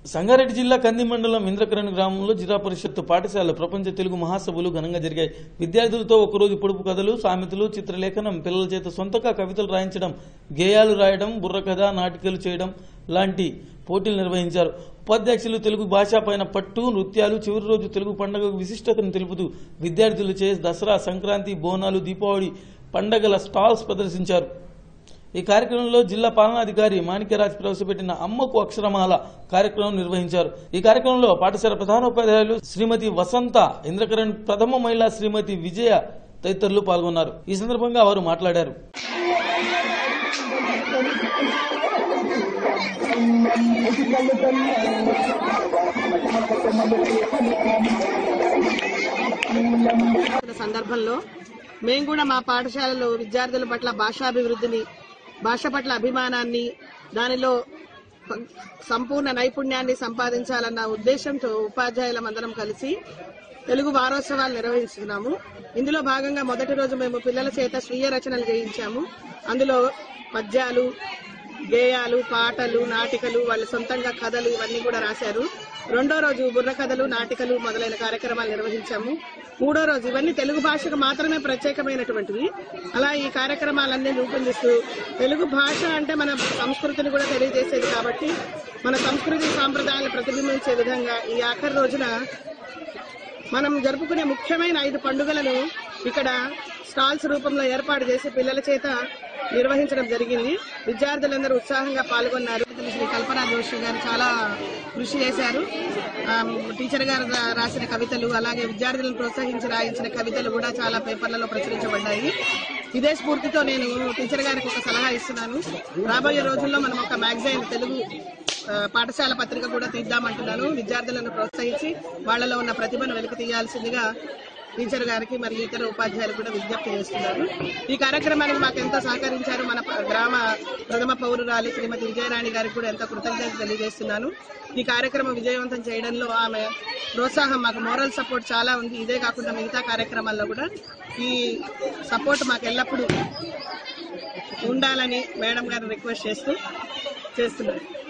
సంగారెడ్డి జిల్లా కంది మండలం ఇంద్రకరణ్ గ్రామంలో జిల్లా పరిషత్ పాఠశాల ప్రపంచ తెలుగు మహాసభలు ఘనంగా జరిగాయి విద్యార్థులతో ఒకరోజు పొడుపు కథలు సామెతలు చిత్రలేఖనం పిల్లల చేత సొంతగా కవితలు రాయించడం గేయాలు రాయడం బుర్రకథ నాటికలు చేయడం లాంటి పోటీలు నిర్వహించారు ఉపాధ్యక్షులు తెలుగు భాష పైన పట్టు నృత్యాలు చివరి రోజు తెలుగు పండుగకు విశిష్టతను తెలుపుతూ విద్యార్థులు చే దసరా సంక్రాంతి బోనాలు దీపావళి పండగల స్టాల్స్ ప్రదర్శించారు ఈ కార్యక్రమంలో జిల్లా పాలనాధికారి మాణిక్యరాజ్ ప్రవేశపెట్టిన అమ్మకు అక్షరమాల కార్యక్రమం నిర్వహించారు ఈ కార్యక్రమంలో పాఠశాల ప్రధానోపాధ్యాయులు శ్రీమతి వసంత ఇంద్రకరణ్ ప్రథమ మహిళా శ్రీమతి విజయ తదితరులు పాల్గొన్నారు ఈ సందర్భంగా వారు మాట్లాడారు సందర్భంలో మేము కూడా మా పాఠశాలలో విద్యార్థుల పట్ల భాషాభివృద్ధిని భాష పట్ల అభిమానాన్ని దానిలో ప- సంపూర్ణ నైపుణ్యాన్ని సంపాదించాలన్న ఉద్దేశంతో ఉపాధ్యాయులమందరం కలిసి తెలుగు వారోత్సవాలు నిర్వహిస్తున్నాము ఇందులో భాగంగా మొదటి రోజు మేము పిల్లల చేత స్వీయ రచనలు చేయించాము అందులో పద్యాలు గేయాలు పాటలు నాటికలు వాళ్ళు సొంతంగా కథలు ఇవన్నీ కూడా రాశారు రెండో రోజు బుర్ర కథలు నాటికలు మొదలైన కార్యక్రమాలు నిర్వహించాము మూడో రోజు ఇవన్నీ తెలుగు భాషకు మాత్రమే ప్రత్యేకమైనటువంటివి అలా ఈ కార్యక్రమాలన్నీ రూపొందిస్తూ తెలుగు భాష అంటే మన సంస్కృతిని కూడా తెలియజేసేది కాబట్టి మన సంస్కృతి సాంప్రదాయాలను ప్రతిబింబించే విధంగా ఈ ఆఖరి రోజున మనం జరుపుకునే ముఖ్యమైన ఐదు పండుగలను ఇక్కడ స్టాల్స్ రూపంలో ఏర్పాటు చేసి పిల్లల చేత నిర్వహించడం జరిగింది విద్యార్థులందరూ ఉత్సాహంగా పాల్గొన్నారు శ్రీ కల్పనా జోషి గారు చాలా కృషి చేశారు ఆ, టీచర్ గారు రా- రాసిన కవితలు అలాగే విద్యార్థులను ప్రోత్సహించి రాయించిన కవితలు కూడా చాలా పేపర్లలో ప్రచురించబడ్డాయి ఇదే స్ఫూర్తితో నేను టీచర్ గారికి ఒక సలహా ఇస్తున్నాను రాబోయే రోజుల్లో మనం ఒక మ్యాగజైన్ తెలుగు ఆ, పాఠశాల పత్రిక కూడా తీద్దామంటున్నాను విద్యార్థులను ప్రోత్సహించి వాళ్ళలో ఉన్న ప్రతిభను వెలికి తీయాల్సిందిగా టీచర్ గారికి మరియు ఇతర ఉపాధ్యాయులు కూడా విజ్ఞప్తి చేస్తున్నారు ఈ కార్యక్రమానికి మాకు ఎంతో సహకరించారు మన ప- గ్రామ ప్రథమ పౌరురాలి శ్రీమతి విజయరాణి గారికి కూడా ఎంతో కృతజ్ఞతలు తెలియజేస్తున్నాను ఈ కార్యక్రమం విజయవంతం చేయడంలో ఆమె ప్రోత్సాహం మాకు మోరల్ సపోర్ట్ చాలా ఉంది ఇదే కాకుండా మిగతా కార్యక్రమాల్లో కూడా ఈ సపోర్ట్ మాకు ఎల్లప్పుడూ ఉండాలని మేడం గారు రిక్వెస్ట్ చేస్తూ చేస్తున్నారు